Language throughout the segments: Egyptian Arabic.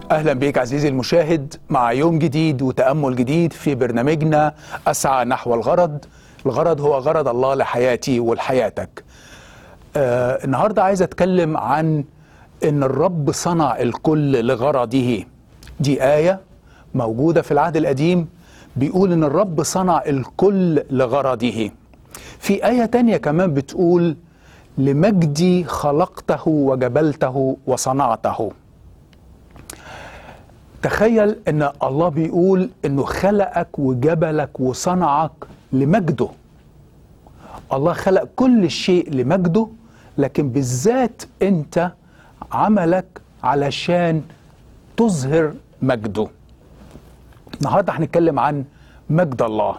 اهلا بك عزيزي المشاهد مع يوم جديد وتامل جديد في برنامجنا اسعى نحو الغرض الغرض هو غرض الله لحياتي ولحياتك آه النهارده عايز اتكلم عن ان الرب صنع الكل لغرضه دي ايه موجوده في العهد القديم بيقول ان الرب صنع الكل لغرضه في ايه تانية كمان بتقول لمجدي خلقته وجبلته وصنعته تخيل ان الله بيقول انه خلقك وجبلك وصنعك لمجده الله خلق كل شيء لمجده لكن بالذات انت عملك علشان تظهر مجده النهارده هنتكلم عن مجد الله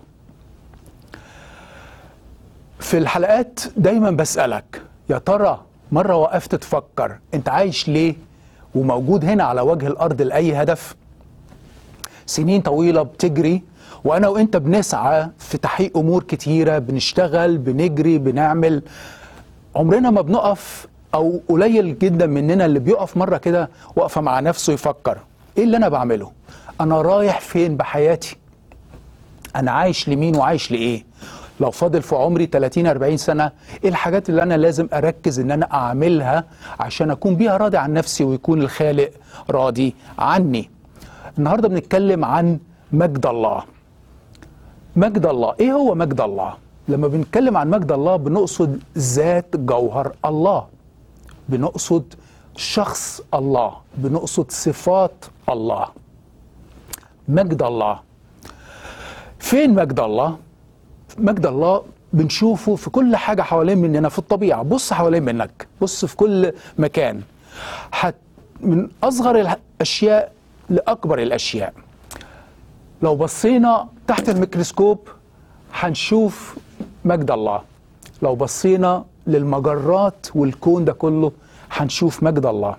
في الحلقات دايما بسألك يا ترى مرة وقفت تفكر انت عايش ليه وموجود هنا على وجه الأرض لأي هدف سنين طويلة بتجري وأنا وإنت بنسعى في تحقيق أمور كتيرة بنشتغل بنجري بنعمل عمرنا ما بنقف أو قليل جدا مننا اللي بيقف مرة كده وقفة مع نفسه يفكر إيه اللي أنا بعمله أنا رايح فين بحياتي أنا عايش لمين وعايش لإيه لو فاضل في عمري 30 40 سنه ايه الحاجات اللي انا لازم اركز ان انا اعملها عشان اكون بيها راضي عن نفسي ويكون الخالق راضي عني النهارده بنتكلم عن مجد الله مجد الله ايه هو مجد الله لما بنتكلم عن مجد الله بنقصد ذات جوهر الله بنقصد شخص الله بنقصد صفات الله مجد الله فين مجد الله مجد الله بنشوفه في كل حاجة حوالين مننا في الطبيعة بص حوالين منك بص في كل مكان حت من أصغر الأشياء لأكبر الأشياء لو بصينا تحت الميكروسكوب هنشوف مجد الله لو بصينا للمجرات والكون ده كله هنشوف مجد الله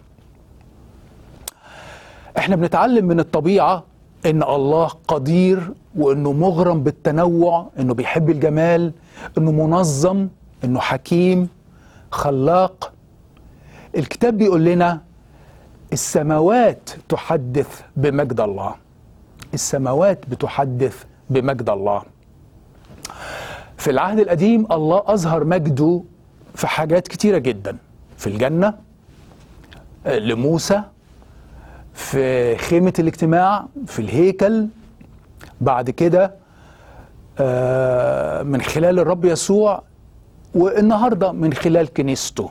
احنا بنتعلم من الطبيعة ان الله قدير وانه مغرم بالتنوع انه بيحب الجمال انه منظم انه حكيم خلاق الكتاب بيقول لنا السماوات تحدث بمجد الله السماوات بتحدث بمجد الله في العهد القديم الله اظهر مجده في حاجات كتيره جدا في الجنه لموسى في خيمة الاجتماع في الهيكل بعد كده من خلال الرب يسوع والنهارده من خلال كنيسته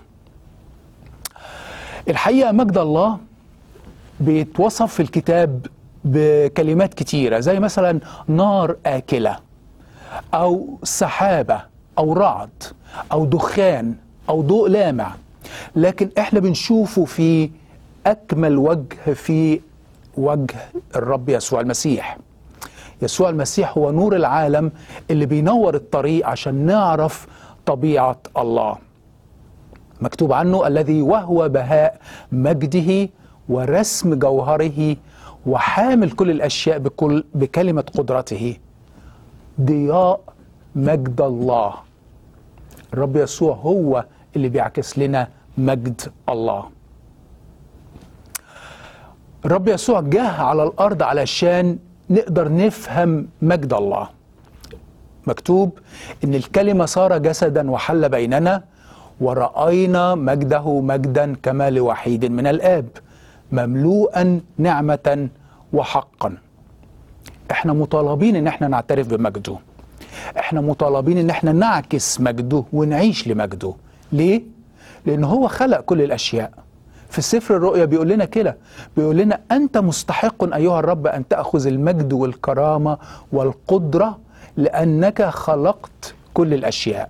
الحقيقة مجد الله بيتوصف في الكتاب بكلمات كتيرة زي مثلا نار آكلة أو سحابة أو رعد أو دخان أو ضوء لامع لكن احنا بنشوفه في أكمل وجه في وجه الرب يسوع المسيح يسوع المسيح هو نور العالم اللي بينور الطريق عشان نعرف طبيعة الله مكتوب عنه الذي وهو بهاء مجده ورسم جوهره وحامل كل الأشياء بكل بكلمة قدرته ضياء مجد الله الرب يسوع هو اللي بيعكس لنا مجد الله الرب يسوع جه على الارض علشان نقدر نفهم مجد الله مكتوب ان الكلمه صار جسدا وحل بيننا وراينا مجده مجدا كما لوحيد من الاب مملوءا نعمه وحقا احنا مطالبين ان احنا نعترف بمجده احنا مطالبين ان احنا نعكس مجده ونعيش لمجده ليه لان هو خلق كل الاشياء في سفر الرؤيا بيقول لنا كده بيقول لنا أنت مستحق أيها الرب أن تأخذ المجد والكرامة والقدرة لأنك خلقت كل الأشياء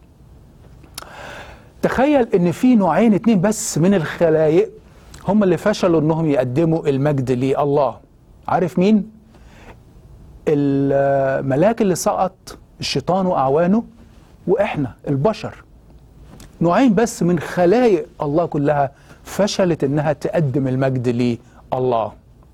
تخيل أن في نوعين اتنين بس من الخلايق هم اللي فشلوا أنهم يقدموا المجد لله عارف مين؟ الملاك اللي سقط الشيطان وأعوانه وإحنا البشر نوعين بس من خلايق الله كلها فشلت انها تقدم المجد لله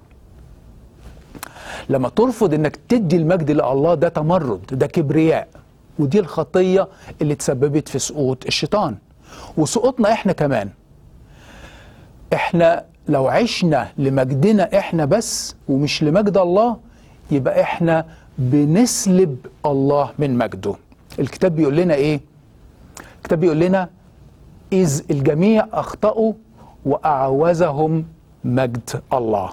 لما ترفض انك تدي المجد لله ده تمرد ده كبرياء ودي الخطيه اللي تسببت في سقوط الشيطان وسقوطنا احنا كمان احنا لو عشنا لمجدنا احنا بس ومش لمجد الله يبقى احنا بنسلب الله من مجده الكتاب بيقول لنا ايه الكتاب بيقول لنا إذ الجميع أخطأوا وأعوزهم مجد الله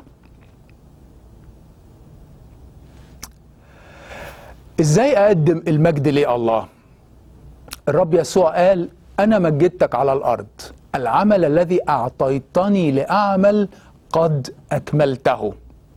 إزاي أقدم المجد لله الرب يسوع قال أنا مجدتك على الأرض العمل الذي أعطيتني لأعمل قد أكملته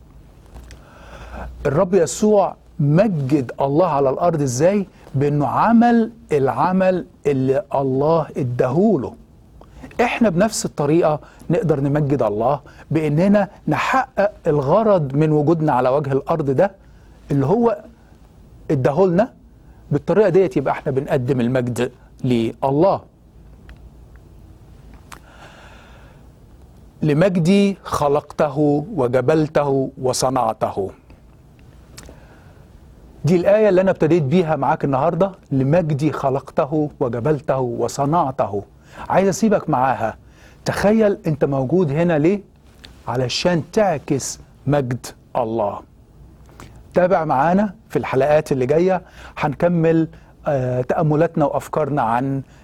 الرب يسوع مجد الله على الأرض إزاي بأنه عمل العمل اللي الله اداهوله احنا بنفس الطريقة نقدر نمجد الله بأننا نحقق الغرض من وجودنا على وجه الأرض ده اللي هو اداهولنا بالطريقة ديت يبقى احنا بنقدم المجد لله لمجدي خلقته وجبلته وصنعته دي الآية اللي أنا ابتديت بيها معاك النهاردة لمجدي خلقته وجبلته وصنعته عايز أسيبك معاها تخيل أنت موجود هنا ليه علشان تعكس مجد الله تابع معانا في الحلقات اللي جاية هنكمل آه تأملاتنا وأفكارنا عن